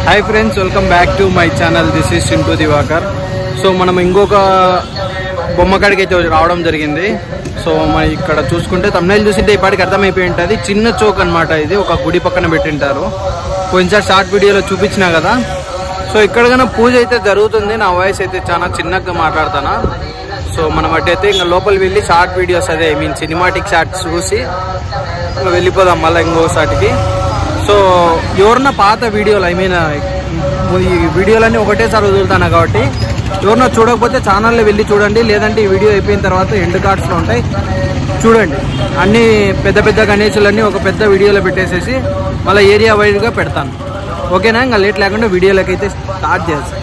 hi friends welcome back to my channel this is Chintu Diwakar so మనం ఇంకొక బొమ్మ కాడికి అయితే రావడం జరిగింది సో మన ఇక్కడ చూసుకుంటే తమిళ చూసింటే ఇప్పటికి అర్థమైపోయి ఉంటుంది చిన్న చౌక్ అన్నమాట ఇది ఒక గుడి పక్కన పెట్టింటారు కొంచెం షార్ట్ వీడియోలో చూపించినా కదా సో ఇక్కడ కన్నా పూజ అయితే జరుగుతుంది నా వాయిస్ అయితే చాలా చిన్నగా మాట్లాడతానా సో మనం అట్టయితే ఇంకా లోపలికి వెళ్ళి షార్ట్ వీడియోస్ అదే ఐ మీన్ సినిమాటిక్ షార్ట్స్ చూసి ఇంకా వెళ్ళిపోదాం మళ్ళీ ఇంకోసాటికి సో ఎవరన్నా పాత వీడియోలు ఐ మీన్ ఈ వీడియోలన్నీ ఒకటేసారి వదులుతాను కాబట్టి ఎవరన్నా చూడకపోతే ఛానల్లో వెళ్ళి చూడండి లేదంటే ఈ వీడియో అయిపోయిన తర్వాత ఎండ్ కార్డ్స్లో ఉంటాయి చూడండి అన్ని పెద్ద పెద్ద గణేషులన్నీ ఒక పెద్ద వీడియోలో పెట్టేసేసి మళ్ళీ ఏరియా వైడ్గా పెడతాను ఓకేనా ఇంకా లేట్ లేకుండా వీడియోలకి అయితే స్టార్ట్ చేస్తాను